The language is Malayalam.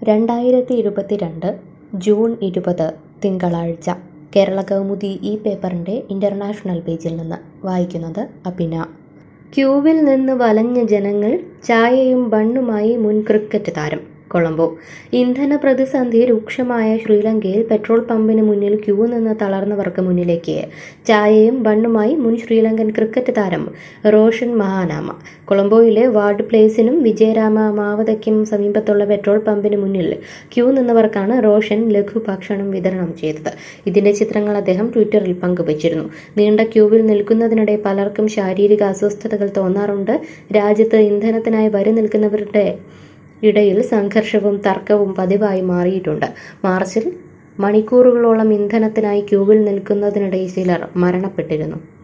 രണ്ടായിരത്തി ഇരുപത്തിരണ്ട് ജൂൺ ഇരുപത് തിങ്കളാഴ്ച കേരള കൗമുദി ഈ പേപ്പറിൻ്റെ ഇൻ്റർനാഷണൽ പേജിൽ നിന്ന് വായിക്കുന്നത് അഭിന ക്യൂവിൽ നിന്ന് വലഞ്ഞ ജനങ്ങൾ ചായയും ബണ്ണുമായി മുൻ ക്രിക്കറ്റ് താരം കൊളംബോ ഇന്ധന പ്രതിസന്ധി രൂക്ഷമായ ശ്രീലങ്കയിൽ പെട്രോൾ പമ്പിന് മുന്നിൽ ക്യൂ നിന്ന് തളർന്നവർക്ക് മുന്നിലേക്ക് ചായയും ബണ്ണുമായി മുൻ ശ്രീലങ്കൻ ക്രിക്കറ്റ് താരം റോഷൻ മഹാനാമ കൊളംബോയിലെ വാർഡ് പ്ലേസിനും വിജയരാമ മാവതയ്ക്കും സമീപത്തുള്ള പെട്രോൾ പമ്പിന് മുന്നിൽ ക്യൂ നിന്നവർക്കാണ് റോഷൻ ലഘുഭക്ഷണം വിതരണം ചെയ്തത് ഇതിന്റെ ചിത്രങ്ങൾ അദ്ദേഹം ട്വിറ്ററിൽ പങ്കുവച്ചിരുന്നു നീണ്ട ക്യൂവിൽ നിൽക്കുന്നതിനിടെ പലർക്കും ശാരീരിക അസ്വസ്ഥതകൾ തോന്നാറുണ്ട് രാജ്യത്ത് ഇന്ധനത്തിനായി വരി നിൽക്കുന്നവരുടെ ഇടയിൽ സംഘർഷവും തർക്കവും പതിവായി മാറിയിട്ടുണ്ട് മാർച്ചിൽ മണിക്കൂറുകളോളം ഇന്ധനത്തിനായി ക്യൂവിൽ നിൽക്കുന്നതിനിടെ ചിലർ മരണപ്പെട്ടിരുന്നു